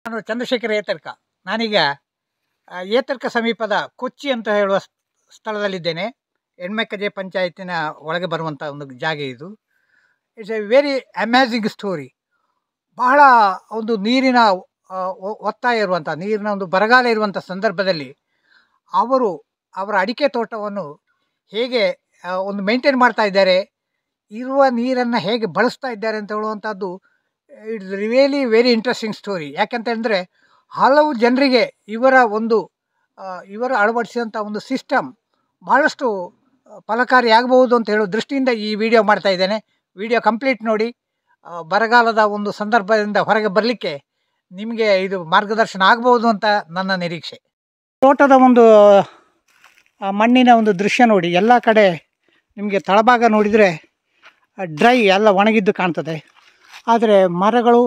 ನಾನು ಚಂದ್ರಶೇಖರ ಏತರ್ಕ ನಾನೀಗ ಆ, ಏತರ್ಕ ಸಮೀಪದ ಕೊಚ್ಚಿ ಅಂತ ಹೇಳುವ ಸ್- ಸ್ಥಳದಲ್ಲಿದ್ದೇನೆ ಎಣ್ಮೆಕ್ಕಜೆ ಪಂಚಾಯತಿನ ಒಳಗೆ ಬರುವಂಥ ಒಂದು ಜಾಗ ಇದು it's a very amazing story ಬಹಳ ಒಂದು ನೀರಿನ ಆ, ಒ- ಒತ್ತಾಯ ಇರುವಂಥ ನೀರಿನ ಒಂದು ಬರಗಾಲ ಇರುವಂಥ ಸಂದರ್ಭದಲ್ಲಿ ಅವರು ಅವರ ಅಡಿಕೆ ತೋಟವನ್ನು ಹೇಗೆ ಆ, ಒಂದು ಮೇಂಟೈನ್ ಮಾಡ್ತಾ ಇದ್ದಾರೆ ಇರುವ ನೀರನ್ನು ಹೇಗೆ ಬಳಸ್ತಾ ಇದ್ದಾರೆ ಅಂತ ಹೇಳುವಂಥದ್ದು it's really very interesting story ಯಾಕಂತಂದರೆ ಹಲವು ಜನರಿಗೆ ಇವರ ಒಂದು ಆ, ಇವರು ಅಳವಡಿಸಿದಂಥ ಒಂದು ಸಿಸ್ಟಮ್ ಭಾಳಷ್ಟು ಫಲಕಾರಿಯಾಗಬಹುದು ಅಂತ ಹೇಳೋ ದೃಷ್ಟಿಯಿಂದ ಈ ವಿಡಿಯೋ ಮಾಡ್ತಾ ಇದ್ದೇನೆ ವಿಡಿಯೋ ಕಂಪ್ಲೀಟ್ ನೋಡಿ ಆ, ಬರಗಾಲದ ಒಂದು ಸಂದರ್ಭದಿಂದ ಹೊರಗೆ ಬರಲಿಕ್ಕೆ ನಿಮಗೆ ಇದು ಮಾರ್ಗದರ್ಶನ ಆಗಬಹುದು ಅಂತ ನನ್ನ ನಿರೀಕ್ಷೆ ತೋಟದ ಒಂದು ಆ ಮಣ್ಣಿನ ಒಂದು ದೃಶ್ಯ ನೋಡಿ ಎಲ್ಲ ಕಡೆ ನಿಮಗೆ ತಳಭಾಗ ನೋಡಿದರೆ ಡ್ರೈ ಎಲ್ಲ ಒಣಗಿದ್ದು ಕಾಣ್ತದೆ ಆದರೆ ಮರಗಳು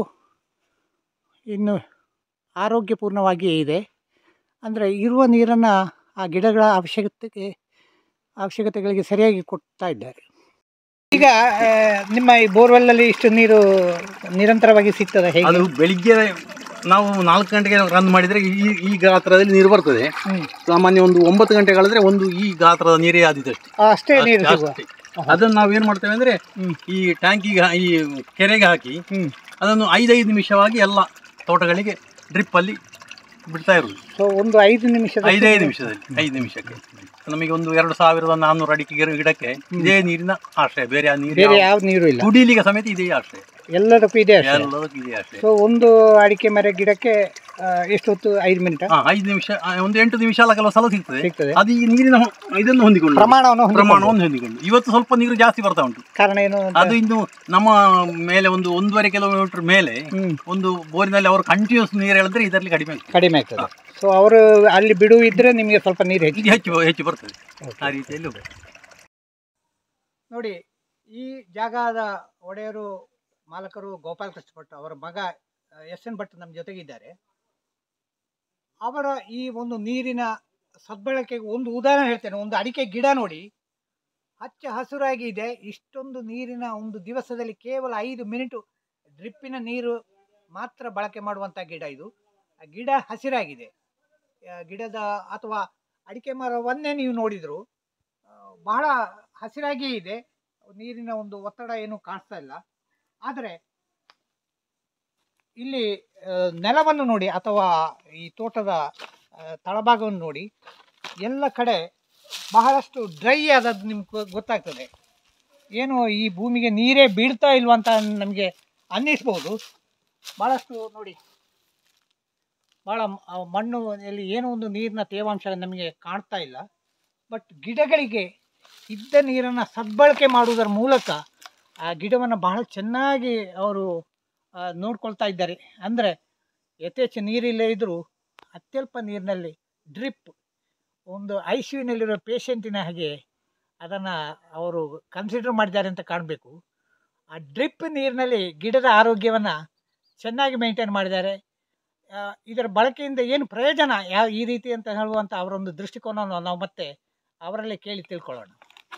ಇನ್ನು ಆರೋಗ್ಯಪೂರ್ಣವಾಗಿಯೇ ಇದೆ ಅಂದರೆ ಇರುವ ನೀರನ್ನು ಆ ಗಿಡಗಳ ಅವಶ್ಯಕತೆಗೆ ಅವಶ್ಯಕತೆಗಳಿಗೆ ಸರಿಯಾಗಿ ಕೊಡ್ತಾ ಇದ್ದಾರೆ ಈಗ ಆ, ನಿಮ್ಮ ಈ ಬೋರ್ವೆಲ್ಲಲ್ಲಿ ಇಷ್ಟು ನೀರು ನಿರಂತರವಾಗಿ ಸಿಗ್ತದೆ ಹೇಗೆ ಅದು ಬೆಳಿಗ್ಗೆ ನಾವು ನಾಲ್ಕು ಗಂಟೆಗೆ ರನ್ ಮಾಡಿದ್ರೆ ಈ ಈ ಗಾತ್ರದಲ್ಲಿ ನೀರು ಬರ್ತದೆ ಹ್ಮ್. ಸಾಮಾನ್ಯ ಒಂದು ಒಂಬತ್ತು ಗಂಟೆ ಕಳೆದ್ರೆ ಒಂದು ಈ ಗಾತ್ರದ ನೀರೇ ಆದಿದ್ದಷ್ಟೇ ಆ, ಅಷ್ಟೇ ನೀರು ಸಿಗುವ ಅಷ್ಟೇ. ಅದನ್ನು ನಾವು ಏನು ಮಾಡ್ತೇವೆ ಅಂದ್ರೆ ಹ್ಮ್. ಈ ಟ್ಯಾಂಕಿಗೆ ಈ ಕೆರೆಗೆ ಹಾಕಿ ಹ್ಞೂ ಅದನ್ನು ಐದೈದು ನಿಮಿಷವಾಗಿ ಎಲ್ಲ ತೋಟಗಳಿಗೆ ಡ್ರಿಪ್ ಅಲ್ಲಿ ಬಿಡ್ತಾ ಇರುವುದು ಸೊ ಒಂದು ಐದು ನಿಮಿಷದ ಐದೈದು ನಿಮಿಷದಲ್ಲಿ ಐದು ನಿಮಿಷಕ್ಕೆ ನಮಗೆ ಒಂದು ಎರಡು ಸಾವಿರದ ನಾನ್ನೂರು ಅಡಿಕೆ ಗಿಡ- ಗಿಡಕ್ಕೆ ಇದೇ ನೀರಿನ ಆಶ್ರಯ ಬೇರೆ ಆ ನೀರು ಬೇರೆ ಯಾವ- ಯಾವ ನೀರು ಇಲ್ಲ ಕುಡಿಲಿಕ್ಕೆ ಸಮೇತ ಇದೇ ಆಶ್ರಯ ಎಲ್ಲದಕ್ಕೂ ಇದೆ ಅಷ್ಟೇ ಎಲ್ಲದಕ್ಕೂ ಇದೇ ಆಶ್ರಯ ಸೊ ಒಂದು ಅಡಿಕೆ ಮರ ಗಿಡಕ್ಕೆ ಆ, ಎಷ್ಟು ಹೊತ್ತು ಐದು ಮಿನಿಟ್ ಹಾ ಐದು ನಿಮಿಷ ಆ, ಒಂದು ಎಂಟು ನಿಮಿಷ ಅಲ್ಲ ಕೆಲವು ಸಲ ಸಿಗ್ತದೆ ಸಿಗ್ತದೆ ಅದು ಈ ನೀರಿನ ಹೊ- ಇದನ್ನು ಹೊಂದಿಕೊಂಡು ಪ್ರಮಾಣವನ್ನು ಹೊಂದಿಕೊಂಡು. ಪ್ರಮಾಣವನ್ನು ಹೊಂದಿಕೊಂಡು ಇವತ್ತು ಸ್ವಲ್ಪ ನೀರು ಜಾಸ್ತಿ ಬರ್ತಾ ಉಂಟು ಕಾರಣ ಏನು ಅಂತ ಅದು ಇನ್ನು ನಮ್ಮ ಮೇಲೆ ಒಂದು ಒಂದೂವರೆ ಕಿಲೋಮೀಟರ್ ಮೇಲೆ ಹ್ಮ್. ಒಂದು ಬೋರಿನಲ್ಲಿ ಅವರು ಕಂಟಿನ್ಯೂಸ್ ನೀರು ಹೇಳಿದ್ರೆ ಇದರಲ್ಲಿ ಕಡಿಮೆ ಆಗ್ತದೆ. ಕಡಿಮೆ ಆಗ್ತದೆ ಸೊ ಅವರು ಅಲ್ಲಿ ಬಿಡು ಇದ್ರೆ ನಿಮಗೆ ಸ್ವಲ್ಪ ನೀರು ಹೆಚ್ಚು ಇದು ಹೆಚ್ಚು ಹೆಚ್ಚು ಬರ್ತದೆ ಆ ರೀತಿಯಲ್ಲಿ ಉಂಟು. ನೋಡಿ ಈ ಜಾಗದ ಒಡೆಯರು ಮಾಲಕರು ಗೋಪಾಲ್ ಕೃಷ್ಣ ಭಟ್ ಅವರ ಮಗ ಎಸ್ ಎನ್ ಭಟ್ ನಮ್ಮ ಜೊತೆಗಿದ್ದಾರೆ ಅವರ ಈ ಒಂದು ನೀರಿನ ಸದ್ಬಳಕೆಗೆ ಒಂದು ಉದಾಹರಣೆ ಹೇಳ್ತೇನೆ ಒಂದು ಅಡಿಕೆ ಗಿಡ ನೋಡಿ ಹಚ್ಚ ಹಸುರಾಗಿ ಇದೆ ಇಷ್ಟೊಂದು ನೀರಿನ ಒಂದು ದಿವಸದಲ್ಲಿ ಕೇವಲ ಐದು ಮಿನಿಟು ಡ್ರಿಪ್ಪಿನ ನೀರು ಮಾತ್ರ ಬಳಕೆ ಮಾಡುವಂಥ ಗಿಡ ಇದು ಆ ಗಿಡ ಹಸಿರಾಗಿದೆ ಆ, ಗಿಡದ ಅಥವಾ ಅಡಿಕೆ ಮರವನ್ನೇ ನೀವು ನೋಡಿದ್ರು ಆ, ಬಹಳ ಹಸಿರಾಗಿ ಇದೆ ನೀರಿನ ಒಂದು ಒತ್ತಡ ಏನು ಕಾಣಿಸ್ತಾ ಇಲ್ಲ ಆದರೆ ಇಲ್ಲಿ ಆ, ನೆಲವನ್ನು ನೋಡಿ ಅಥವಾ ಈ ತೋಟದ ಆ, ತಳಭಾಗವನ್ನು ನೋಡಿ ಎಲ್ಲ ಕಡೆ ಬಹಳಷ್ಟು ಡ್ರೈ ಆದದ್ದು ನಿಮ್ಗೆ ಗೊತ್ತಾಗ್ತದೆ ಏನು ಈ ಭೂಮಿಗೆ ನೀರೇ ಬೀಳ್ತಾ ಇಲ್ವಾ ಅಂತ ನಮಗೆ ಅನ್ನಿಸ್ಬೋದು ಭಾಳಷ್ಟು ನೋಡಿ ಭಾಳ ಮ- ಆ ಮಣ್ಣು ಅಲ್ಲಿ ಏನೋ ಒಂದು ನೀರಿನ ತೇವಾಂಶ ನಮಗೆ ಕಾಣ್ತಾ ಇಲ್ಲ ಬಟ್ ಗಿಡಗಳಿಗೆ ಇದ್ದ ನೀರನ್ನು ಸದ್ಬಳಕೆ ಮಾಡುವುದರ ಮೂಲಕ ಆ ಗಿಡವನ್ನು ಬಹಳ ಚೆನ್ನಾಗಿ ಅವರು ಆ, ನೋಡ್ಕೊಳ್ತಾ ಇದ್ದಾರೆ ಅಂದರೆ ಯಥೇಚ್ಛ ನೀರಿಲ್ಲೇ ಇದ್ದರೂ ಅತ್ಯಲ್ಪ ನೀರಿನಲ್ಲಿ ಡ್ರಿಪ್ ಒಂದು ಐ ಸಿ ಯುನಲ್ಲಿರೋ ಪೇಷಂಟಿನ ಹಾಗೆ ಅದನ್ನು ಅವರು ಕನ್ಸಿಡರ್ ಮಾಡಿದ್ದಾರೆ ಅಂತ ಕಾಣಬೇಕು ಆ ಡ್ರಿಪ್ ನೀರಿನಲ್ಲಿ ಗಿಡದ ಆರೋಗ್ಯವನ್ನು ಚೆನ್ನಾಗಿ ಮೇಂಟೈನ್ ಮಾಡಿದ್ದಾರೆ ಆ, ಇದರ ಬಳಕೆಯಿಂದ ಏನು ಪ್ರಯೋಜನ ಯಾವ ಈ ರೀತಿ ಅಂತ ಹೇಳುವಂಥ ಅವರೊಂದು ದೃಷ್ಟಿಕೋನವನ್ನು ನಾವು ಮತ್ತೆ ಅವರಲ್ಲಿ ಕೇಳಿ ತಿಳ್ಕೊಳ್ಳೋಣ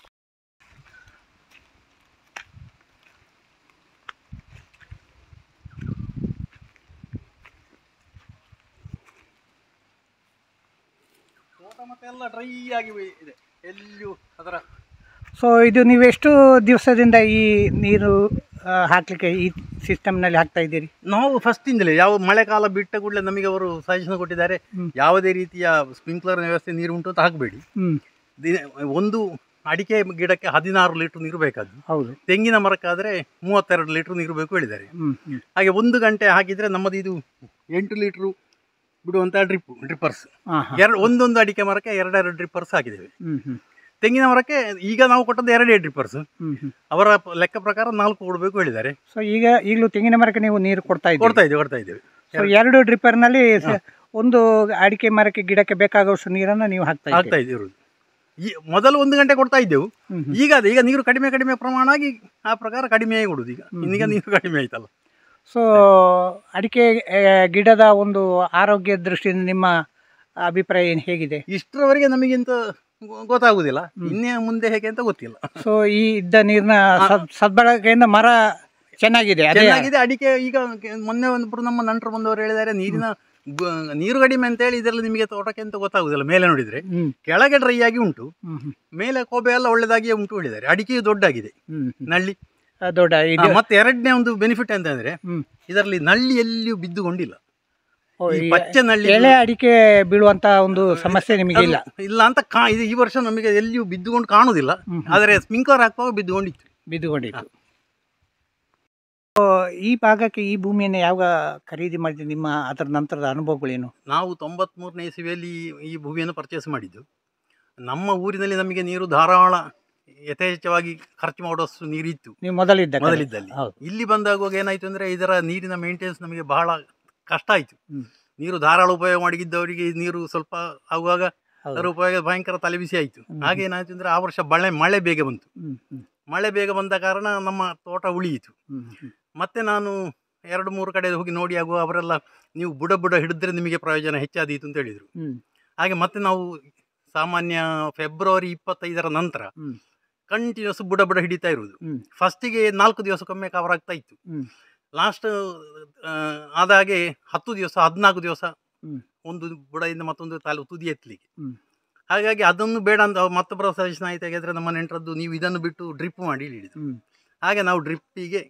ತೋಟ ಮತ್ತೆ ಎಲ್ಲ ಡ್ರೈ ಆಗಿ ಇದೆ ಎಲ್ಲಿಯೂ ಅದರ ಸೊ ಇದು ನೀವು ಎಷ್ಟು ದಿವಸದಿಂದ ಈ ನೀರು ಆ, ಹಾಕ್ಲಿಕ್ಕೆ ಈ ಸಿಸ್ಟಮ್ನಲ್ಲಿ ಹಾಕ್ತಾ ಇದ್ದೀರಿ ನಾವು ಫಸ್ಟಿಂದಲೇ ಯಾವ ಮಳೆಗಾಲ ಬಿಟ್ಟ ಕೂಡಲೇ ನಮಗೆ ಅವರು ಸಜೆಷನ್ ಕೊಟ್ಟಿದ್ದಾರೆ ಹ್ಮ್. ಯಾವುದೇ ರೀತಿಯ ಸ್ಪ್ರಿಂಕ್ಲರ್ ವ್ಯವಸ್ಥೆ ನೀರು ಉಂಟು ಅಂತ ಹಾಕಬೇಡಿ ಹ್ಞೂ ದಿನ ಒಂದು ಅಡಿಕೆ ಗಿಡಕ್ಕೆ ಹದಿನಾರು ಲೀಟರ್ ನೀರು ಬೇಕಾದ್ದು ಹೌದು ತೆಂಗಿನ ಮರಕ್ಕಾದರೆ ಮೂವತ್ತೆರಡು ಲೀಟರ್ ನೀರು ಬೇಕು ಹೇಳಿದ್ದಾರೆ ಹ್ಞೂ ಹ್ಞೂ ಹಾಗೆ ಒಂದು ಗಂಟೆ ಹಾಕಿದರೆ ನಮ್ಮದು ಇದು ಎಂಟು ಲೀಟ್ರು ಬಿಡುವಂಥ ಡ್ರಿಪ್ ಡ್ರಿಪ್ಪರ್ಸ್ ಹಾಂ ಹಾಂ ಎರಡು ಒಂದೊಂದು ಅಡಿಕೆ ಮರಕ್ಕೆ ಎರಡೆರಡು ಡ್ರಿಪ್ಪರ್ಸ್ ಹಾಕಿದ್ದೇವೆ ಹ್ಞೂ ಹ್ಞೂ ತೆಂಗಿನ ಮರಕ್ಕೆ ಈಗ ನಾವು ಕೊಟ್ಟದ್ದು ಎರಡೇ ಡ್ರಿಪ್ಪರ್ಸ್ ಹ್ಞೂ ಹ್ಞೂ ಅವರ ಪ- ಲೆಕ್ಕ ಪ್ರಕಾರ ನಾಲ್ಕು ಕೊಡಬೇಕು ಹೇಳಿದ್ದಾರೆ ಸೊ ಈಗ ಈಗಲೂ ತೆಂಗಿನ ಮರಕ್ಕೆ ನೀವು ನೀರು ಕೊಡ್ತಾ ಇದ್ದೀರಿ ಕೊಡ್ತಾ ಇದ್ದೇವೆ ಕೊಡ್ತಾ ಇದ್ದೇವೆ ಸೊ ಎರಡು ಡ್ರಿಪ್ಪರ್ನಲ್ಲಿ ಸ- ಒಂದು ಅಡಿಕೆ ಮರಕ್ಕೆ ಗಿಡಕ್ಕೆ ಬೇಕಾಗುವಷ್ಟು ನೀರನ್ನು ನೀವು ಹಾಕ್ತಾ ಆಗ್ತಾ ಇದ್ದೀರಿ ಇದೆ ಇರುವುದು ಈ ಮೊದಲು ಒಂದು ಗಂಟೆ ಕೊಡ್ತಾ ಇದ್ದೆವು ಹ್ಮ್ ಹ್ಮ್. ಈಗ ಅದೇ ಈಗ ನೀರು ಕಡಿಮೆ ಕಡಿಮೆ ಪ್ರಮಾಣ ಆಗಿ ಆ ಪ್ರಕಾರ ಕಡಿಮೆಯಾಗಿ ಕೊಡುದು ಈಗ ಇನ್ನೀಗ ನೀರು ಕಡಿಮೆ ಆಯ್ತಲ್ಲ ಸೊ ಅಡಿಕೆ ಆ, ಗಿಡದ ಒಂದು ಆರೋಗ್ಯ ದೃಷ್ಟಿಯಿಂದ ನಿಮ್ಮ ಅಭಿಪ್ರಾಯ ಏನು ಹೇಗಿದೆ ಇಷ್ಟರವರೆಗೆ ನಮಗಿಂತ ಗೊ- ಗೊತ್ತಾಗುದಿಲ್ಲ ಇನ್ನೇ ಮುಂದೆ ಹೇಗೆ ಅಂತ ಗೊತ್ತಿಲ್ಲ ಸೊ ಈ ಇದ್ದ ನೀರಿನ ಸದ್- ಸದ್ಬಳಕೆಯಿಂದ ಮರ ಚೆನ್ನಾಗಿದೆ ಅದೇ ಚೆನ್ನಾಗಿದೆ ಅಡಿಕೆ ಈಗ ಕೆ- ಮೊನ್ನೆ ಒಂದು ನಮ್ಮ ನಂಟರು ಬಂದವರು ಹೇಳಿದ್ದಾರೆ ನೀರಿನ ಗು- ನೀರು ಕಡಿಮೆ ಅಂತ ಹೇಳಿ ಇದರಲ್ಲಿ ನಿಮಗೆ ತೋಟಕ್ಕೆ ಅಂತ ಗೊತ್ತಾಗುದಿಲ್ಲ ಮೇಲೆ ನೋಡಿದ್ರೆ ಹ್ಮ್ ಕೆಳಗೆ ಡ್ರೈ ಆಗಿ ಉಂಟು ಹ್ಮ್ ಹ್ಮ್ ಮೇಲೆ ಕೋಬೆ ಎಲ್ಲ ಒಳ್ಳೆದಾಗಿಯೇ ಉಂಟು ಹೇಳಿದ್ದಾರೆ ಅಡಿಕೆಯು ದೊಡ್ಡಾಗಿದೆ ಹ್ಮ್ ಹ್ಮ್. ನಳ್ಳಿ ಆ, ದೊಡ್ಡ ಇದು ಆ, ಮತ್ತೆ ಎರಡನೇ ಒಂದು ಬೆನಿಫಿಟ್ ಅಂತ ಅಂದ್ರೆ ಹ್ಮ್ ಇದರಲ್ಲಿ ನಳ್ಳಿ ಎಲ್ಲಿಯೂ ಬಿದ್ದುಕೊಂಡಿಲ್ಲ ಓ, ಈ ಈ ಪಚ್ಚೆ ನಳ್ಳಿ ಎಳೆ ಅಡಿಕೆ ಬೀಳುವಂತ ಒಂದು ಸಮಸ್ಯೆ ನಿಮಗೆ ಇಲ್ಲ ಇಲ್ಲ ಅಂತ ಕಾ ಇದು ಈ ವರ್ಷ ನಮಗೆ ಎಲ್ಲಿಯೂ ಬಿದ್ದುಕೊಂಡು ಕಾಣುದಿಲ್ಲ ಹ್ಮ್. ಆದರೆ ಸ್ಪ್ರಿಂಕ್ಲರ್ ಹಾಕುವಾಗ ಬಿದ್ದುಕೊಂಡಿತ್ತು ಬಿದ್ದುಕೊಂಡಿತ್ತು ಓ, ಈ ಭಾಗಕ್ಕೆ ಈ ಭೂಮಿಯನ್ನು ಯಾವಾಗ ಖರೀದಿ ಮಾಡಿದ್ರೆ ನಿಮ್ಮ ಅದರ ನಂತರದ ಅನುಭವಗಳೇನು ನಾವು ತೊಂಬತ್ಮೂರನೇ ಇಸವಿಯಲ್ಲಿ ಈ ಭೂಮಿಯನ್ನು ಪರ್ಚೇಸ್ ಮಾಡಿದ್ದು ನಮ್ಮ ಊರಿನಲ್ಲಿ ನಮಗೆ ನೀರು ಧಾರಾಳ ಯಥೇಚ್ಛವಾಗಿ ಖರ್ಚು ಮಾಡುವಷ್ಟು ನೀರಿತ್ತು ನೀವು ಮೊದಲಿದ್ದ ಕಡೆ. ಮೊದಲಿದ್ದಲ್ಲಿ ಹೌದು ಇಲ್ಲಿ ಬಂದಾಗುವಾಗ ಏನಾಯ್ತು ಅಂದ್ರೆ ಇದರ ನೀರಿನ ಮೇಂಟೆನೆನ್ಸ್ ನಮಗೆ ಬಹಳ ಕಷ್ಟ ಆಯ್ತು ಹ್ಮ್. ನೀರು ಧಾರಾಳ ಉಪಯೋಗ ಮಾಡಿದ್ದವರಿಗೆ ನೀರು ಸ್ವಲ್ಪ ಆಗುವಾಗ ಹೌದು. ಅದರ ಉಪಯೋಗ ಭಯಂಕರ ತಲೆಬಿಸಿ ಆಯ್ತು ಹ್ಮ್. ಹಾಗೆ ಏನಾಯ್ತು ಅಂದ್ರೆ ಆ ವರ್ಷ ಮಳೆ ಮಳೆ ಬೇಗ ಬಂತು ಹ್ಮ್, ಹ್ಮ್, ಮಳೆ ಬೇಗ ಬಂದ ಕಾರಣ ನಮ್ಮ ತೋಟ ಉಳಿಯಿತು ಹ್ಮ್, ಹ್ಮ್. ಮತ್ತೆ ನಾನು ಎರಡು ಮೂರು ಕಡೆ ಹೋಗಿ ನೋಡಿ ಆಗುವ ಅವರೆಲ್ಲ ನೀವು ಬುಡ ಬುಡ ಹಿಡಿದ್ರೆ ನಿಮಗೆ ಪ್ರಯೋಜನ ಹೆಚ್ಚಾದೀತು ಅಂತ ಹೇಳಿದರು ಹ್ಮ್, ಹಾಗೆ ಮತ್ತೆ ನಾವು ಸಾಮಾನ್ಯ ಫೆಬ್ರವರಿ ಇಪ್ಪತ್ತೈದರ ನಂತರ ಹ್ಮ್, ಕಂಟಿನ್ಯೂಸ್ ಬುಡ ಬುಡ ಹಿಡಿತಾ ಇರುವುದು ಹ್ಮ್, ಫಸ್ಟಿಗೆ ನಾಲ್ಕು ದಿವಸಕ್ಕೊಮ್ಮೆ ಕವರ್ ಆಗ್ತಾ ಇತ್ತು ಹ್ಮ್, ಲಾಸ್ಟ್ ಆದಾಗೆ ಹತ್ತು ದಿವಸ ಹದಿನಾಲ್ಕು ದಿವಸ ಹ್ಮ್. ಒಂದು ಬುಡದಿಂದ ಮತ್ತೊಂದು ತಾಲು ತುದಿ ಎತ್ತಲಿಕ್ಕೆ ಹ್ಮ್. ಹಾಗಾಗಿ ಅದನ್ನು ಬೇಡ ಅಂತ ಅವ್ರು ಮತ್ತೊಬ್ಬರ ಸಜೆಷನ್ ಆಯ್ತು ಹಾಗಾದ್ರೆ ನಮ್ಮ ನೆಂಟರದ್ದು ನೀವು ಇದನ್ನು ಬಿಟ್ಟು ಡ್ರಿಪ್ ಮಾಡಿ ಹೇಳಿದ್ರು ಹ್ಮ್. ಹಾಗೆ ನಾವು ಡ್ರಿಪ್ಪಿಗೆ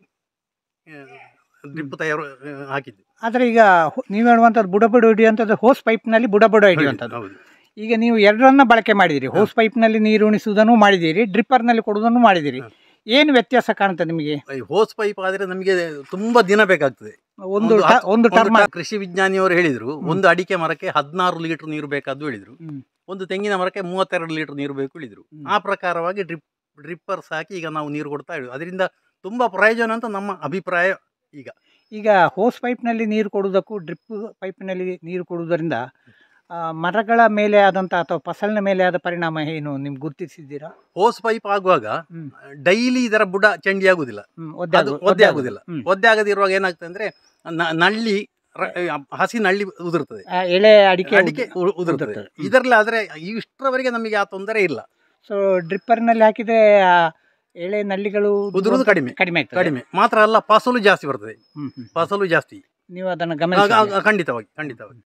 ಡ್ರಿಪ್ ತಯಾರು ಆ, ಹಾಕಿದ್ದು ಆದ್ರೆ ಈಗ ಹೊ- ನೀವು ಹೇಳುವಂಥದ್ದು ಬುಡ ಬುಡ ಹಿಡಿಯುವಂಥದ್ದು ಹೋಸ್ ಪೈಪ್ನಲ್ಲಿ ಬುಡ ಬುಡ ಹಿಡಿಯುವಂಥದ್ದು ಹೌದು ಈಗ ನೀವು ಎರಡರನ್ನ ಬಳಕೆ ಮಾಡಿದಿರಿ ಹೋಸ್ ಪೈಪ್ನಲ್ಲಿ ನೀರು ಉಣಿಸುವುದನ್ನು ಮಾಡಿದಿರಿ ಡ್ರಿಪ್ಪರ್ನಲ್ಲಿ ಕೊಡುವುದನ್ನು ಮಾಡಿದಿರಿ ಹ. ಏನು ವ್ಯತ್ಯಾಸ ಕಾಣುತ್ತೆ ನಿಮಗೆ ಈ ಹೋಸ್ ಪೈಪ್ ಆದ್ರೆ ನಮಗೆ ತುಂಬಾ ದಿನ ಬೇಕಾಗ್ತದೆ ಒಂದು ಒಂದು ಟ- ಹತ್ತು- ಒಂದು ಒಂದು ಟರ್ಮ್ ಟ- ಕೃಷಿ ವಿಜ್ಞಾನಿಯವರು ಹೇಳಿದ್ರು ಒಂದು ಅಡಿಕೆ ಮರಕ್ಕೆ ಹದಿನಾರು ಲೀಟರ್ ನೀರು ಬೇಕಾದ್ದು ಹೇಳಿದ್ರು ಹ್ಮ್. ಒಂದು ತೆಂಗಿನ ಮರಕ್ಕೆ ಮೂವತ್ತೆರಡು ಲೀಟರ್ ನೀರು ಬೇಕು ಹೇಳಿದ್ರು ಹ್ಮ್. ಆ ಪ್ರಕಾರವಾಗಿ ಡ್ರಿಪ್ ಡ್ರಿಪ್ಪರ್ಸ್ ಹಾಕಿ ಈಗ ನಾವು ನೀರು ಕೊಡ್ತಾ ಇದ್ದೀವಿ ಅದರಿಂದ ತುಂಬಾ ಪ್ರಯೋಜನ ಅಂತ ನಮ್ಮ ಅಭಿಪ್ರಾಯ ಈಗ ಹೋಸ್ ಪೈಪ್ನಲ್ಲಿ ನೀರು ಕೊಡುವುದಕ್ಕೂ ಡ್ರಿಪ್ ಪೈಪ್ನಲ್ಲಿ ನೀರು ಕೊಡುವುದರಿಂದ ಆ, ಮರಗಳ ಮೇಲೆ ಆದಂಥ ಅಥವಾ ಫಸಲಿನ ಮೇಲೆ ಆದ ಪರಿಣಾಮ ಏನು ನಿಮ್ಗೆ ಗುರುತಿಸಿದ್ದೀರಾ ಹೋಸ್ ಪೈಪ್ ಆಗುವಾಗ ಹ್ಮ್. ಡೈಲಿ ಇದರ ಬುಡ ಚಂಡಿ ಆಗುದಿಲ್ಲ ಹ್ಮ್, ಒದ್ದೆ ಅದು ಆಗು- ಒದ್ದೆ ಆಗುದಿಲ್ಲ ಹ್ಮ್. ಒದ್ದೆ ಆಗದಿರುವಾಗ ಏನಾಗ್ತದೆ ಅಂದ್ರೆ ನ- ನಳ್ಳಿ ರ- ಹಸಿ ನಳ್ಳಿ ಉದುರ್ತದೆ ಆ, ಎಳೆ ಅಡಿಕೆ ಅಡಿಕೆ ಉ- ಉದುರ್ತದೆ ಉದುರ್ತದೆ. ಹ್ಮ್. ಇದರಲ್ಲಿ ಆದ್ರೆ ಇಷ್ಟರವರೆಗೆ ನಮಗೆ ಆ ತೊಂದರೆ ಇಲ್ಲ ಸೊ ಡ್ರಿಪ್ಪರ್ನಲ್ಲಿ ಹಾಕಿದ್ರೆ ಆ ಎಳೆ ನಲ್ಲಿಗಳು ಉದುರುವುದು ಕಡಿಮೆ ಕಡಿಮೆ ಆಗ್ತದೆ ಕಡಿಮೆ ಮಾತ್ರ ಅಲ್ಲ ಫಸಲು ಜಾಸ್ತಿ ಬರ್ತದೆ ಹ್ಮ್, ಹ್ಮ್. ಫಸಲು ಜಾಸ್ತಿ ನೀವು ಅದನ್ನು ಆಗ- ಗಮನಿಸಿ ಆಗ- ಖಂಡಿತವಾಗಿ ಖಂಡಿತವಾಗಿ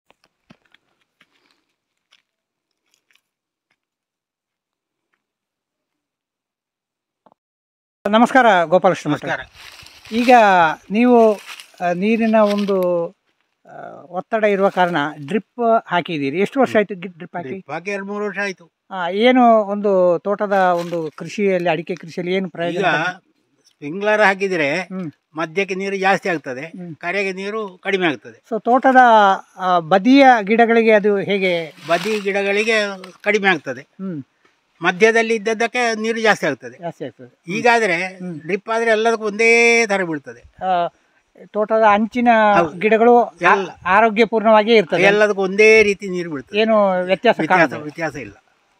ನಮಸ್ಕಾರ ಗೋಪಾಲಕೃಷ್ಣ ಭಟ್ರೆ. ಈಗ ನೀವು ಆ, ನೀರಿನ ಒಂದು ಆ, ಒತ್ತಡ ಇರುವ ಕಾರಣ ಡ್ರಿಪ್ ಹಾಕಿದ್ದೀರಿ ಎಷ್ಟು ವರ್ಷ ಆಯ್ತು ಡ್ರಿಪ್ ಹಾಕಿ ಬಾಕಿ ಎರಡು ಮೂರು ವರ್ಷ ಆಯ್ತು ಆ, ಏನು ಒಂದು ತೋಟದ ಒಂದು ಕೃಷಿಯಲ್ಲಿ ಅಡಿಕೆ ಕೃಷಿಯಲ್ಲಿ ಏನು ಈಗ ಪ್ರಯೋಜನ ಸ್ಪ್ರಿಂಕ್ಲರ್ ಹಾಕಿದ್ರೆ ಹ್ಮ್. ಮಧ್ಯಕ್ಕೆ ನೀರು ಜಾಸ್ತಿ ಆಗ್ತದೆ ಹ್ಮ್. ಕರೆಗೆ ನೀರು ಕಡಿಮೆ ಆಗ್ತದೆ ಸೊ ತೋಟದ ಆ, ಬದಿಯ ಗಿಡಗಳಿಗೆ ಅದು ಹೇಗೆ ಬದಿ ಗಿಡಗಳಿಗೆ ಕಡಿಮೆ ಆಗ್ತದೆ ಹ್ಮ್ ಮಧ್ಯದಲ್ಲಿ ಇದ್ದದ್ದಕ್ಕೆ ನೀರು ಜಾಸ್ತಿ ಆಗ್ತದೆ ಜಾಸ್ತಿ ಆಗ್ತದೆ ಈಗಾದ್ರೆ ಹ್ಮ್. ಡ್ರಿಪ್ ಆದ್ರೆ ಎಲ್ಲದಕ್ಕೂ ಒಂದೇ ತರ ಬೀಳ್ತದೆ ಆ, ತೋಟದ ಅಂಚಿನ ಹೌದು. ಗಿಡಗಳು ಆ- ಎಲ್ಲ. ಆರೋಗ್ಯಪೂರ್ಣವಾಗಿಯೇ ಇರ್ತದೆ ಎಲ್ಲದಕ್ಕೂ ಒಂದೇ ರೀತಿ ನೀರು ಬೀಳ್ತದೆ ಏನು ವ್ಯತ್ಯಾಸ ವ್ಯತ್ಯಾಸ ಕಾಣುತ್ತೆ ವ್ಯತ್ಯಾಸ ಇಲ್ಲ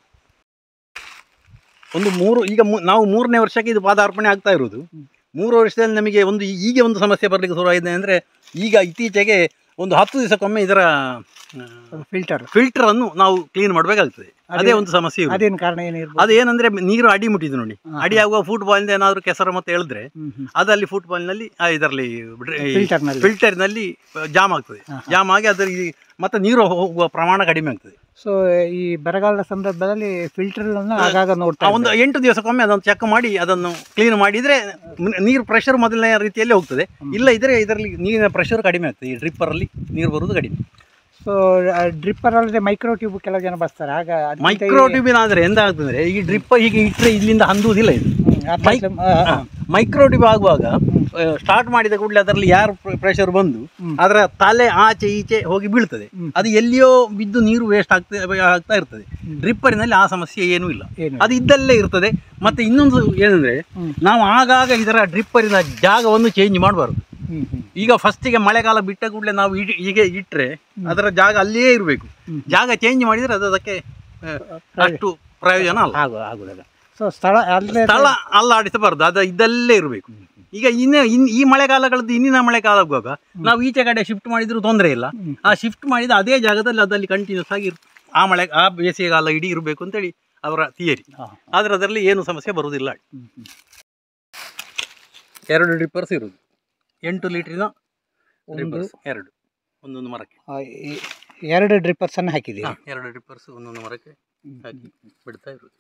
ಒಂದು ಮೂರು ಈಗ ಮೂ- ನಾವು ಮೂರನೇ ವರ್ಷಕ್ಕೆ ಇದು ಪಾದಾರ್ಪಣೆ ಆಗ್ತಾ ಇರುವುದು ಮೂರು ವರ್ಷದಲ್ಲಿ ನಮಗೆ ಒಂದು ಈಗ ಒಂದು ಸಮಸ್ಯೆ ಬರಲಿಕ್ಕೆ ಶುರುವಾಗಿದೆ ಅಂದರೆ ಈಗ ಇತ್ತೀಚೆಗೆ ಒಂದು ಹತ್ತು ದಿವಸಕ್ಕೊಮ್ಮೆ ಇದರ ಫಿಲ್ಟರ್ ಫಿಲ್ಟರ್ ಅನ್ನು ನಾವು ಕ್ಲೀನ್ ಮಾಡಬೇಕಾಗ್ತದೆ ಅದೇ ಒಂದು ಸಮಸ್ಯೆ ಇರುವುದು. ಅದೇನು ಕಾರಣ ಏನಿರ್ಬೋದು ಅದು ಏನಂದ್ರೆ ನೀರು ಅಡಿ ಮುಟ್ಟಿದ್ದು ನೋಡಿ ಹಾ, ಅಡಿ ಆಗುವ ಫುಟ್ಬಾಲ್ ಏನಾದರೂ ಕೆಸರು ಮತ್ತೆ ಎಳೆದ್ರೆ ಹ್ಮ್, ಹ್ಮ್. ಅದಲ್ಲಿ ಫುಟ್ಬಾಲ್ನಲ್ಲಿ ಇದರಲ್ಲಿ ಫಿಲ್ಟರ್ನಲ್ಲಿ. ಫಿಲ್ಟರ್ನಲ್ಲಿ ಜಾಮ್ ಆಗ್ತದೆ ಹಾ, ಹಾ. ಜಾಮ್ ಆಗಿ ಅದರ ಈ ಮತ್ತೆ ನೀರು ಹೋಗುವ ಪ್ರಮಾಣ ಕಡಿಮೆ ಆಗ್ತದೆ ಸೊ ಈ ಬರಗಾಲದ ಸಂದರ್ಭದಲ್ಲಿ ಫಿಲ್ಟರ್ ಅನ್ನು ಆಗಾಗ ನೋಡ್ತಾ ಆ ಒಂದು ಎಂಟು ದಿವಸಕ್ಕೊಮ್ಮೆ ಅದನ್ನು ಚೆಕ್ ಮಾಡಿ ಅದನ್ನು ಕ್ಲೀನ್ ಮಾಡಿದ್ರೆ ಮ್- ನೀರು ಪ್ರೆಷರ್ ಮೊದಲನೇ ರೀತಿಯಲ್ಲಿ ಹೋಗ್ತದೆ ಇಲ್ಲ ಇದ್ರೆ ಇದರಲ್ಲಿ ನೀರಿನ ಪ್ರೆಷರ್ ಕಡಿಮೆ ಆಗ್ತದೆ ಈ ಡ್ರಿಪ್ಪರಲ್ಲಿ ನೀರು ಬರುವುದು ಕಡಿಮೆ ಸೊ ಡ್ರಿಪ್ಪರ್ ಅಲ್ಲದೆ ಮೈಕ್ರೋ ಟ್ಯೂಬ್ ಕೆಲವು ಜನ ಬರ್ತಾರೆ ಆಗ ಅದಕ್ಕಿಂತ ಮೈಕ್ರೋ ಟ್ಯೂಬಿನ ಆದರೆ ಎಂತ ಆಗ್ತದೆ ಈ ಡ್ರಿಪ್ ಹೀಗೆ ಇಟ್ಟರೆ ಇಲ್ಲಿಂದ ಹಂದುವುದಿಲ್ಲ ಇದು ಹ್ಮ್, ಅರ್ಥ ಆಯ್ತು. ಆ, ಆ. ಮೈಕ್ರೋ ಟ್ಯೂಬ್ ಆಗುವಾಗ ಸ್ಟಾರ್ಟ್ ಮಾಡಿದ ಕೂಡಲೇ ಅದರಲ್ಲಿ ಯಾರು ಪ್ರೆಷರ್ ಬಂದು ಹ್ಮ್. ಅದರ ತಲೆ ಆಚೆ ಈಚೆ ಹೋಗಿ ಬೀಳ್ತದೆ ಹ್ಮ್. ಅದು ಎಲ್ಲಿಯೋ ಬಿದ್ದು ನೀರು ವೇಸ್ಟ್ ಆಗ್ತಾ ಆಗ್ತಾ ಇರ್ತದೆ ಹ್ಮ್. ಡ್ರಿಪ್ಪರಿನಲ್ಲಿ ಆ ಸಮಸ್ಯೆ ಏನೂ ಇಲ್ಲ ಏನು ಅದು ಇದ್ದಲ್ಲೇ ಇರ್ತದೆ ಮತ್ತೆ ಇನ್ನೊಂದು ಏನಂದ್ರೆ ಹ್ಮ್. ನಾವು ಆಗಾಗ ಇದರ ಡ್ರಿಪ್ಪರಿನ ಜಾಗವನ್ನು ಚೇಂಜ್ ಮಾಡಬಾರ್ದು ಹ್ಮ್, ಹ್ಮ್. ಈಗ ಫಸ್ಟಿಗೆ ಮಳೆಗಾಲ ಬಿಟ್ಟ ಕೂಡಲೇ ನಾವು ಇಡಿ- ಹೀಗೆ ಇಟ್ಟರೆ ಅದರ ಜಾಗ ಅಲ್ಲಿಯೇ ಇರಬೇಕು ಹ್ಮ್. ಜಾಗ ಚೇಂಜ್ ಮಾಡಿದ್ರೆ ಅದು ಅದಕ್ಕೆ ಆ, ಅಷ್ಟು ಪ್ರಯೋಜನ ಅಲ್ಲ ಆಗು ಆಗುದಿಲ್ಲ ಸೊ ಸ್ಥಳ ಅಲ್ಲದೆ ಸ್ಥಳ ಅಲ್ಲಾಡಿಸಬಾರ್ದು ಅದು ಇದ್ದಲ್ಲೇ ಇರಬೇಕು ಈಗ ಇನ್ನು ಇನ್ ಈ ಮಳೆಗಾಲಗಳದ್ದು ಇನ್ನಿನ ಮಳೆಗಾಲ ಆಗುವಾಗ ನಾವು ಈಚೆ ಕಡೆ ಶಿಫ್ಟ್ ಮಾಡಿದ್ರು ತೊಂದರೆ ಇಲ್ಲ ಹ್ಮ್. ಆ ಶಿಫ್ಟ್ ಮಾಡಿದ ಅದೇ ಜಾಗದಲ್ಲಿ ಅದಲ್ಲಿ ಕಂಟಿನ್ಯೂಸ್ ಆಗಿ ಇರ್- ಆ ಮಳೆ ಆ ಬೇಸಿಗೆಗಾಲ ಇಡೀ ಇರಬೇಕು ಅಂತೇಳಿ ಅವರ ಥಿಯರಿ ಹಾ. ಆದ್ರೆ ಅದರಲ್ಲಿ ಏನು ಸಮಸ್ಯೆ ಬರುವುದಿಲ್ಲ ಹ್ಮ್, ಹ್ಮ್. ಎರಡು ಡ್ರಿಪ್ಪರ್ಸ್ ಇರುವುದು ಎಂಟು ಲೀಟ್ರಿನ ಒಂದು ಡ್ರಿಪ್ಪರ್ಸ್ ಎರಡು ಒಂದೊಂದು ಮರಕ್ಕೆ ಆ, ಈ ಎರಡು ಡ್ರಿಪ್ಪರ್ಸನ್ನು ಹಾಕಿದ್ದೀರಿ ಹಾ, ಎರಡು ಡ್ರಿಪ್ಪರ್ಸ್ ಒಂದೊಂದು ಮರಕ್ಕೆ ಹಾಕಿ ಬಿಡ್ತಾ ಇರುವುದು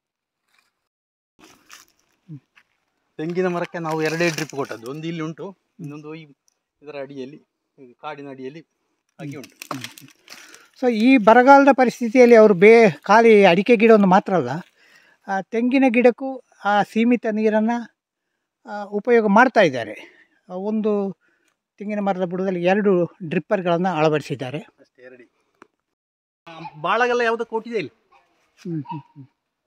ತೆಂಗಿನ ಮರಕ್ಕೆ ನಾವು ಎರಡೇ ಡ್ರಿಪ್ ಕೊಟ್ಟದ್ದು ಒಂದು ಇಲ್ಲಿ ಉಂಟು ಇನ್ನೊಂದು ಈ ಇದರ ಅಡಿಯಲ್ಲಿ ಈ ಕಾಡಿನ ಅಡಿಯಲ್ಲಿ ಹಾಗೆ ಉಂಟು ಸೊ ಈ ಬರಗಾಲದ ಪರಿಸ್ಥಿತಿಯಲ್ಲಿ ಅವರು ಬೇ ಖಾಲಿ ಅಡಿಕೆ ಗಿಡವನ್ನು ಮಾತ್ರ ಅಲ್ಲ ಆ ತೆಂಗಿನ ಗಿಡಕ್ಕೂ ಆ ಸೀಮಿತ ನೀರನ್ನು ಉಪಯೋಗ ಮಾಡ್ತಾ ಇದ್ದಾರೆ ಆ, ಒಂದು ತೆಂಗಿನ ಮರದ ಬುಡದಲ್ಲಿ ಎರಡು ಡ್ರಿಪ್ಪರ್ಗಳನ್ನು ಅಳವಡಿಸಿದ್ದಾರೆ ಅಷ್ಟೇ ಎರಡಿ ಬಾಳಗೆಲ್ಲ ಯಾವುದೋ ಕೊಟ್ಟಿದೆ ಇಲ್ಲಿ ಹ್ಮ್, ಹ್ಮ್, ಹ್ಮ್.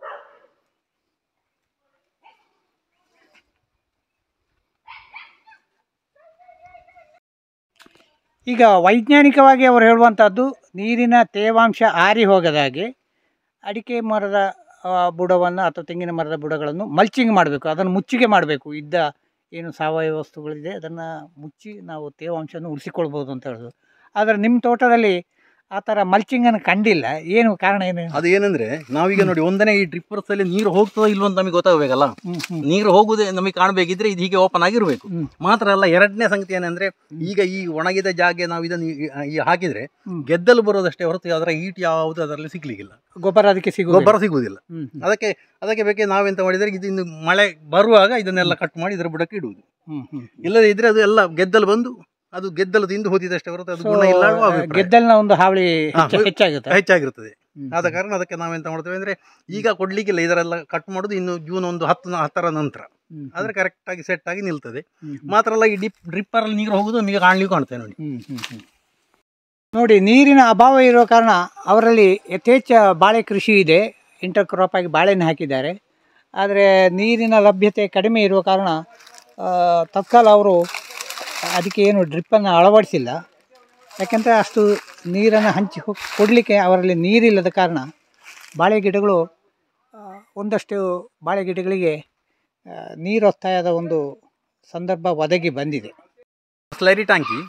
ಈಗ ವೈಜ್ಞಾನಿಕವಾಗಿ ಅವರು ಹೇಳುವಂಥದ್ದು ನೀರಿನ ತೇವಾಂಶ ಆರಿ ಹೋಗದ ಹಾಗೆ ಅಡಿಕೆ ಮರದ ಬುಡವನ್ನು ಅಥವಾ ತೆಂಗಿನ ಮರದ ಬುಡಗಳನ್ನು ಮಲ್ಚಿಂಗ್ ಮಾಡಬೇಕು ಅದನ್ನು ಮುಚ್ಚಿಗೆ ಮಾಡಬೇಕು ಇದ್ದ ಏನು ಸಾವಯವ ವಸ್ತುಗಳಿದೆ ಅದನ್ನು ಮುಚ್ಚಿ ನಾವು ತೇವಾಂಶವನ್ನು ಉಳಿಸಿಕೊಳ್ಬೋದು ಅಂತ ಹೇಳೋದು ಆದರೆ ನಿಮ್ಮ ತೋಟದಲ್ಲಿ ಆ ಥರ ಮಲ್ಚಿಂಗನ್ನು ಕಂಡಿಲ್ಲ ಏನು ಕಾರಣ ಏನು ಅದು ಏನಂದ್ರೆ ನಾವೀಗ ನೋಡಿ ಒಂದನೇ ಈ ಡ್ರಿಪ್ಪರ್ಸ್ ಅಲ್ಲಿ ನೀರು ಹೋಗ್ತದೋ ಇಲ್ವೋ ಅಂತ ನಮಗೆ ಗೊತ್ತಾಗಬೇಕಲ್ಲ ಹ್ಮ್, ಹ್ಮ್, ನೀರು ಹೋಗುದೇ ನಮಗೆ ಕಾಣಬೇಕಿದ್ರೆ ಇದು ಹೀಗೆ ಓಪನ್ ಆಗಿರಬೇಕು ಹ್ಮ್. ಮಾತ್ರ ಅಲ್ಲ ಎರಡನೇ ಸಂಗತಿ ಏನಂದ್ರೆ ಈಗ ಈ ಒಣಗಿದ ಜಾಗೆ ನಾವು ಇದನ್ನು ಈ- ಈ ಹಾಕಿದ್ರೆ ಹ್ಮ್. ಗೆದ್ದಲು ಬರೋದಷ್ಟೇ ಹೊರತು ಅದರ ಈಟ್ ಯಾವುದು ಅದರಲ್ಲಿ ಸಿಗ್ಲಿಕ್ಕಿಲ್ಲ ಗೊಬ್ಬರ ಅದಕ್ಕೆ ಸಿಗುವ ಗೊಬ್ಬರ ಸಿಗುವುದಿಲ್ಲ ಹ್ಮ್, ಹ್ಮ್, ಅದಕ್ಕೆ ಅದಕ್ಕೆ ಬೇಕೆ ನಾವೆಂತ ಮಾಡಿದ್ರೆ ಇದು ಇನ್ನು ಮಳೆ ಬರುವಾಗ ಇದನ್ನೆಲ್ಲ ಕಟ್ ಮಾಡಿ ಇದರ ಬುಡಕ್ಕೆ ಇಡುವುದು ಹ್ಮ್, ಹ್ಮ್. ಇಲ್ಲದೆ ಇದ್ರೆ ಅದು ಎಲ್ಲ ಗೆದ್ದಲು ಬಂದು ಅದು ಗೆದ್ದಲು ತಿಂದು ಹೋದಿದಷ್ಟೇ ಹೊರತು ಅದು So, ಗುಣ ಇಲ್ಲ ಅನ್ನುವ ಅಭಿಪ್ರಾಯ. ಗೆದ್ದಲಿನ ಒಂದು ಹಾವಳಿ ಹಾ, ಹೆಚ್ಚ- ಹೆಚ್ಚಾಗುತ್ತೆ ಹೆಚ್ಚಾಗಿರ್ತದೆ ಹ್ಮ್, ಆದ ಕಾರಣ ಅದಕ್ಕೆ ನಾವೆಂತ ಮಾಡ್ತೇವೆ ಅಂದ್ರೆ ಈಗ ಕೊಡ್ಲಿಕ್ಕಿಲ್ಲ ಇದರೆಲ್ಲ ಕಟ್ ಮಾಡೋದು ಇನ್ನು ಜೂನ್ ಒಂದು ಹತ್ತು ಹತ್ತರ ನಂತರ ಹ್ಮ್, ಆದ್ರೆ ಕರೆಕ್ಟ್ ಆಗಿ ಸೆಟ್ ಆಗಿ ನಿಲ್ತದೆ ಹ್ಮ್, ಮಾತ್ರ ಅಲ್ಲ ಈ ಡಿಪ್ ಡ್ರಿಪ್ಪರ್ ಅಲ್ಲಿ ನೀರು ಹೋಗುದು ನಮಗೆ ಕಾಣ್ಲಿಕ್ಕೆ ಕಾಣ್ತೇವೆ ನೋಡಿ ಹ್ಮ್, ಹ್ಮ್, ಹ್ಮ್. ನೋಡಿ ನೀರಿನ ಅಭಾವ ಇರೋ ಕಾರಣ ಅವರಲ್ಲಿ ಯಥೇಚ್ಛ ಬಾಳೆ ಕೃಷಿ ಇದೆ ಇಂಟರ್ ಕ್ರಾಪ್ ಆಗಿ ಬಾಳೆಯನ್ನು ಹಾಕಿದ್ದಾರೆ ಆದರೆ ನೀರಿನ ಲಭ್ಯತೆ ಕಡಿಮೆ ಇರುವ ಕಾರಣ ಆ, ತತ್ಕಾಲ ಅವರು ಅದಕ್ಕೆ ಏನು ಡ್ರಿಪ್ಪನ್ನು ಅಳವಡಿಸಿಲ್ಲ ಯಾಕೆಂದರೆ ಅಷ್ಟು ನೀರನ್ನು ಹಂಚಿ ಹೋಗ್- ಕೊಡಲಿಕ್ಕೆ ಅವರಲ್ಲಿ ನೀರಿಲ್ಲದ ಕಾರಣ ಬಾಳೆ ಗಿಡಗಳು ಆ, ಒಂದಷ್ಟು ಬಾಳೆ ಗಿಡಗಳಿಗೆ ಆ, ನೀರೊತ್ತಾಯದ ಒಂದು ಸಂದರ್ಭ ಒದಗಿ ಬಂದಿದೆ ಸ್ಲರಿ ಟ್ಯಾಂಕಿ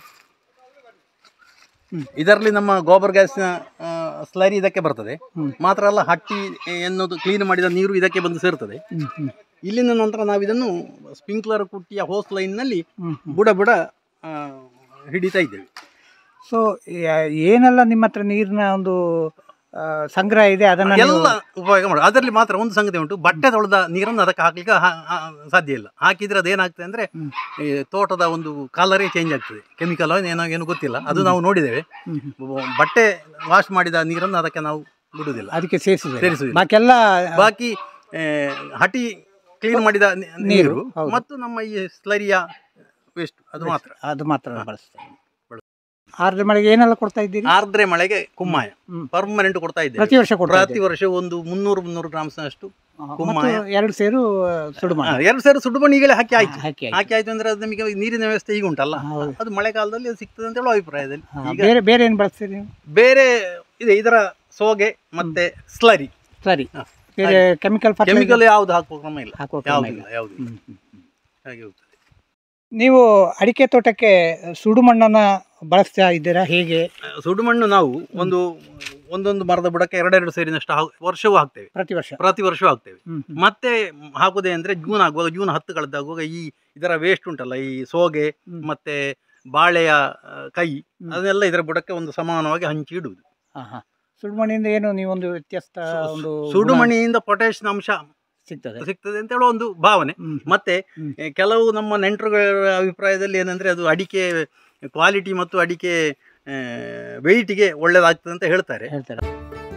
ಹ್ಮ್. ಇದರಲ್ಲಿ ನಮ್ಮ ಗೋಬರ್ ಗ್ಯಾಸ್ನ ಸ್ಲರಿ ಇದಕ್ಕೆ ಬರ್ತದೆ ಹ್ಮ್. ಮಾತ್ರ ಅಲ್ಲ ಹಟ್ಟಿ ಎನ್ನುವುದು ಕ್ಲೀನ್ ಮಾಡಿದ ನೀರು ಇದಕ್ಕೆ ಬಂದು ಸೇರ್ತದೆ ಹ್ಮ್, ಹ್ಮ್, ಇಲ್ಲಿನ ನಂತರ ನಾವು ಇದನ್ನು ಸ್ಪ್ರಿಂಕ್ಲರ್ ಕುಟ್ಟಿಯ ಹೋಸ್ ಲೈನ್ನಲ್ಲಿ ಹ್ಮ್, ಹ್ಮ್. ಬುಡ ಬುಡ ಆ, ಹಿಡಿತಾ ಇದ್ದೇವೆ ಸೊ ಏನೆಲ್ಲ ನಿಮ್ಮ ಹತ್ರ ನೀರಿನ ಒಂದು ಆ, ಸಂಗ್ರಹ ಇದೆ ಅದನ್ನು ನೀವು- ಎಲ್ಲ ಉಪಯೋಗ ಮಾಡಿ ಅದರಲ್ಲಿ ಮಾತ್ರ ಒಂದು ಸಂಗತಿ ಉಂಟು ಬಟ್ಟೆ ತೊಳೆದ ನೀರನ್ನು ಅದಕ್ಕೆ ಹಾಕ್ಲಿಕ್ಕೆ ಹಾ- ಹಾ- ಸಾಧ್ಯ ಇಲ್ಲ ಹಾಕಿದ್ರೆ ಅದೇನಾಗ್ತದೆ ಅಂದ್ರೆ ಹ್ಮ್. ಈ ತೋಟದ ಒಂದು ಕಲರೇ ಚೇಂಜ್ ಆಗ್ತದೆ ಕೆಮಿಕಲ್ ಏನೋ ಏನು ಗೊತ್ತಿಲ್ಲ ಅದು ನಾವು ನೋಡಿದ್ದೇವೆ ಹ್ಮ್, ಹ್ಮ್. ಬಟ್ಟೆ ವಾಶ್ ಮಾಡಿದ ನೀರನ್ನು ಅದಕ್ಕೆ ನಾವು ಬಿಡುವುದಿಲ್ಲ ಅದಕ್ಕೆ ಸೇರಿಸಿದೆ ಸೇರಿಸುವುದಿಲ್ಲ. ಬಾಕಿಯೆಲ್ಲ ಬಾಕಿ ಆ, ಹಟಿ ಕ್ಲೀನ್ ಮಾಡಿದ ನಿ- ನೀರು, ನೀರು ಹೌದು. ಮತ್ತು ನಮ್ಮ ಈ ಸ್ಲರಿಯ ವೇಸ್ಟ್ ಅದು ಮಾತ್ರ ಅದು ಮಾತ್ರ ಬಳಸ್ತೇವೆ ಆರ್ದ್ರ ಮಳೆಗೆ ಏನೆಲ್ಲ ಕೊಡ್ತಾ ಇದ್ದೀರಿ ಆರ್ದ್ರೆ ಮಳೆಗೆ ಕುಮ್ಮಾಯ ಹ್ಮ್. ಪರ್ಮನೆಂಟ್ ಕೊಡ್ತಾ ಇದ್ದೇವೆ ಪ್ರತಿ ವರ್ಷ ಕೊಡ್ತಾ ಪ್ರತಿ ವರ್ಷ ಒಂದು ಮುನ್ನೂರು ಮುನ್ನೂರು ಗ್ರಾಮ್ಸ್ ಅಷ್ಟು ಇದ್ದೀರಿ? ಕುಮ್ಮಾಯ. ಮತ್ತು ಎರಡು ಸೇರು ಸುಡು ಆ, ಎರಡು ಸೇರು ಸುಡು ಮಣ್ಣು ಈಗಲೇ ಹಾಕಿ ಆಯ್ತು ಹಾಕಿ ಆಯ್ತು. ಹಾಕಿ ಆಯ್ತು ಅಂದ್ರೆ ಅದು ನಮಗೆ ನೀರಿನ ವ್ಯವಸ್ಥೆ ಈಗ ಉಂಟಲ್ಲ ಹೌದು. ಅದು ಮಳೆಗಾಲದಲ್ಲಿ ಅದು ಸಿಗ್ತದೆ ಅಂತ ಹೇಳೋ ಅಭಿಪ್ರಾಯದಲ್ಲಿ ಹಾ, ಈಗ ಬೇರೆ ಬೇರೆ ಏನು ಬಳಸ್ತೀರಿ ನೀವು ಬೇರೆ ಇದೆ ಇದರ ಸೋಗೆ ಮತ್ತೆ ಸ್ಲರಿ ಸರಿ ಹಾ. ಬೇರೆ ಕೆಮಿಕಲ್ ಕೆಮಿಕಲ್ ಯಾವ್ದು ಹಾಕುವ ಕ್ರಮ ಇಲ್ಲ ಹಾಕುವ ಕ್ರಮ ಯಾವ್ದು ಇಲ್ಲ. ಇಲ್ಲ ಯಾವ್ದು ಇಲ್ಲ. ಹ್ಮ್, ಹ್ಮ್, ಹ್ಮ್. ಹಾಗೆ ಹೋಗ್ತದೆ ನೀವು ಅಡಿಕೆ ತೋಟಕ್ಕೆ ಸುಡು ಮಣ್ಣನ್ನು ಬಳಸ್ತಾ ಇದ್ದೀರಾ ಹೇಗೆ ಆ, ಸುಡು ಮಣ್ಣು ನಾವು ಒಂದು ಒಂದೊಂದು ಮರದ ಬುಡಕ್ಕೆ ಎರಡೆರಡು ಸೇರಿನಷ್ಟು ಹಾ- ವರ್ಷವೂ ಹಾಕ್ತೇವೆ ಪ್ರತಿ ವರ್ಷ ಪ್ರತಿ ವರ್ಷವೂ ಹಾಕ್ತೇವೆ ಹ್ಮ್, ಹ್ಮ್. ಮತ್ತೆ ಹಾಕುದೇ ಅಂದ್ರೆ ಜೂನ್ ಆಗುವಾಗ ಜೂನ್ ಹತ್ತು ಕಳೆದಾಗುವಾಗ ಈ ಇದರ ವೇಸ್ಟ್ ಉಂಟಲ್ಲ ಈ ಸೋಗೆ ಹ್ಮ್. ಮತ್ತೆ ಬಾಳೆಯ ಆ, ಕೈ ಹ್ಮ್. ಅದನ್ನೆಲ್ಲ ಇದರ ಬುಡಕ್ಕೆ ಒಂದು ಸಮಾನವಾಗಿ ಹಂಚಿ ಇಡುವುದು ಹಾ, ಹಾ. ಸುಡು ಮಣ್ಣಿಂದ ಏನು ನೀವೊಂದು ವ್ಯತ್ಯಸ್ತ ಒಂದು ಸುಡು ಗುಣ ಮಣ್ಣಿನಿಂದ ಪೊಟ್ಯಾಷ್ ಅಂಶ ಸಿಗ್ತದೆ ಸಿಗ್ತದೆ ಅಂತ ಹೇಳೋ ಒಂದು ಭಾವನೆ ಹ್ಮ್. ಮತ್ತೆ ಹ್ಮ್. ಎ, ಕೆಲವು ನಮ್ಮ ನೆಂಟರುಗಳ ಅಭಿಪ್ರಾಯದಲ್ಲಿ ಏನಂದ್ರೆ ಅದು ಅಡಿಕೆ ಕ್ವಾಲಿಟಿ ಮತ್ತು ಅಡಿಕೆ ವೆಯ್ಟಿಗೆ ಒಳ್ಳೇದಾಗ್ತದೆ ಅಂತ ಹೇಳ್ತಾರೆ ಹೇಳ್ತಾರೆ